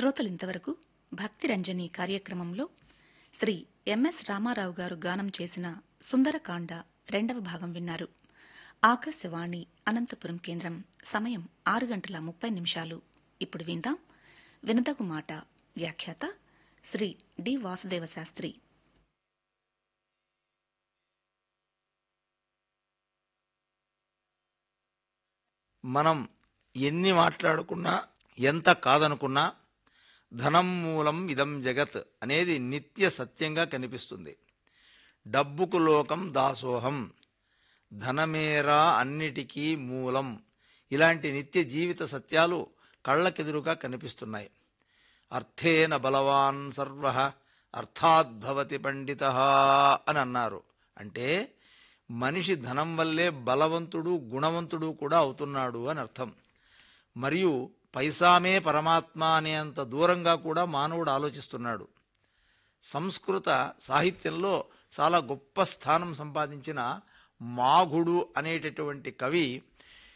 శ్రోతలింతవరకు భక్తి రంజని కార్యక్రమంలో శ్రీ ఎంఎస్ రామారావు గారు గానం చేసిన సుందరకాండ రెండవ భాగం విన్నారు ఆకాశవాణి అనంతపురం కేంద్రం సమయం ఆరు గంటల ముప్పై నిమిషాలు ఇప్పుడు విందాం వినదగు మాట వ్యాఖ్యాత శ్రీ డి వాసుదేవ శాస్త్రి మనం ఎన్ని మాట్లాడుకున్నా ఎంత కాదనుకున్నా ధనం మూలం ఇదం జగత్ అనేది నిత్య సత్యంగా కనిపిస్తుంది డబ్బుకు లోకం దాసోహం ధనమేరా అన్నిటికీ మూలం ఇలాంటి నిత్య జీవిత సత్యాలు కళ్ళకెదురుగా కనిపిస్తున్నాయి అర్థేన బలవాన్ సర్వ అర్థాద్భవతి పండిత అని అన్నారు అంటే మనిషి ధనం వల్లే బలవంతుడు గుణవంతుడు కూడా అవుతున్నాడు అని అర్థం మరియు పైసామే పరమాత్మ అనేంత దూరంగా కూడా మానవుడు ఆలోచిస్తున్నాడు సంస్కృత సాహిత్యంలో చాలా గొప్ప స్థానం సంపాదించిన మాఘుడు అనేటటువంటి కవి